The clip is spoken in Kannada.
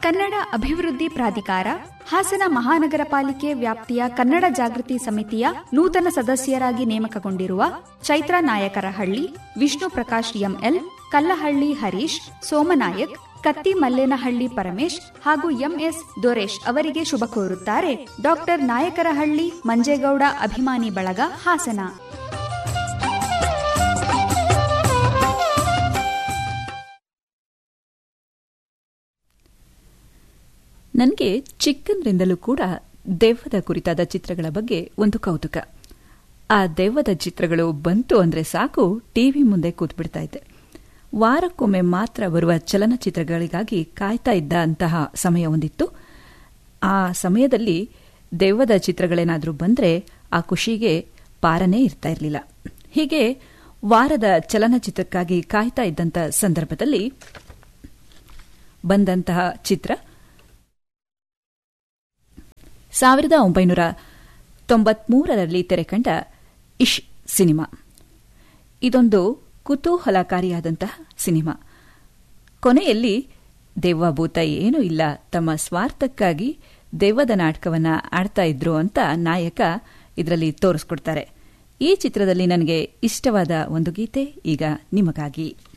ಕನ್ನಡ ಅಭಿವೃದ್ಧಿ ಪ್ರಾಧಿಕಾರ ಹಾಸನ ಮಹಾನಗರ ಪಾಲಿಕೆ ವ್ಯಾಪ್ತಿಯ ಕನ್ನಡ ಜಾಗೃತಿ ಸಮಿತಿಯ ನೂತನ ಸದಸ್ಯರಾಗಿ ನೇಮಕಗೊಂಡಿರುವ ಚೈತ್ರ ನಾಯಕರಹಳ್ಳಿ ವಿಷ್ಣು ಪ್ರಕಾಶ್ ಎಂಎಲ್ ಕಲ್ಲಹಳ್ಳಿ ಹರೀಶ್ ಸೋಮನಾಯಕ್ ಕತ್ತಿ ಮಲ್ಲೇನಹಳ್ಳಿ ಪರಮೇಶ್ ಹಾಗೂ ಎಂಎಸ್ ದೊರೇಶ್ ಅವರಿಗೆ ಶುಭ ಕೋರುತ್ತಾರೆ ಡಾಕ್ಟರ್ ನಾಯಕರಹಳ್ಳಿ ಮಂಜೇಗೌಡ ಅಭಿಮಾನಿ ಬಳಗ ಹಾಸನ ನನಗೆ ಚಿಕ್ಕಂದ್ರಿಂದಲೂ ಕೂಡ ದೆವ್ವದ ಕುರಿತಾದ ಚಿತ್ರಗಳ ಬಗ್ಗೆ ಒಂದು ಕೌತುಕ ಆ ದೆವ್ವದ ಚಿತ್ರಗಳು ಬಂತು ಅಂದ್ರೆ ಸಾಕು ಟಿವಿ ಮುಂದೆ ಕೂತ್ಬಿಡ್ತಾ ಇದ್ದೆ ವಾರಕ್ಕೊಮ್ಮೆ ಮಾತ್ರ ಬರುವ ಚಲನಚಿತ್ರಗಳಿಗಾಗಿ ಕಾಯ್ತಾ ಇದ್ದ ಅಂತಹ ಸಮಯ ಒಂದಿತ್ತು ಆ ಸಮಯದಲ್ಲಿ ದೆವ್ವದ ಚಿತ್ರಗಳೇನಾದರೂ ಬಂದ್ರೆ ಆ ಖುಷಿಗೆ ಪಾರನೇ ಇರ್ತಾ ಇರಲಿಲ್ಲ ಹೀಗೆ ವಾರದ ಚಲನಚಿತ್ರಕ್ಕಾಗಿ ಕಾಯ್ತಾ ಇದ್ದಂಥ ಸಂದರ್ಭದಲ್ಲಿ ಬಂದಂತಹ ಚಿತ್ರ ಸಾವಿರದ ಒಂಬೈನೂರ ತೊಂಬತ್ಮೂರರಲ್ಲಿ ತೆರೆಕಂಡ ಇಶ್ ಸಿನಿಮಾ ಇದೊಂದು ಕುತೂಹಲಕಾರಿಯಾದಂತಹ ಸಿನಿಮಾ ಕೊನೆಯಲ್ಲಿ ದೆವ್ವಭೂತ ಏನೂ ಇಲ್ಲ ತಮ್ಮ ಸ್ವಾರ್ಥಕ್ಕಾಗಿ ದೆವ್ವದ ನಾಟಕವನ್ನ ಆಡ್ತಾ ಇದ್ರು ಅಂತ ನಾಯಕ ಇದರಲ್ಲಿ ತೋರಿಸ್ಕೊಡ್ತಾರೆ ಈ ಚಿತ್ರದಲ್ಲಿ ನನಗೆ ಇಷ್ಟವಾದ ಒಂದು ಗೀತೆ ಈಗ ನಿಮಗಾಗಿ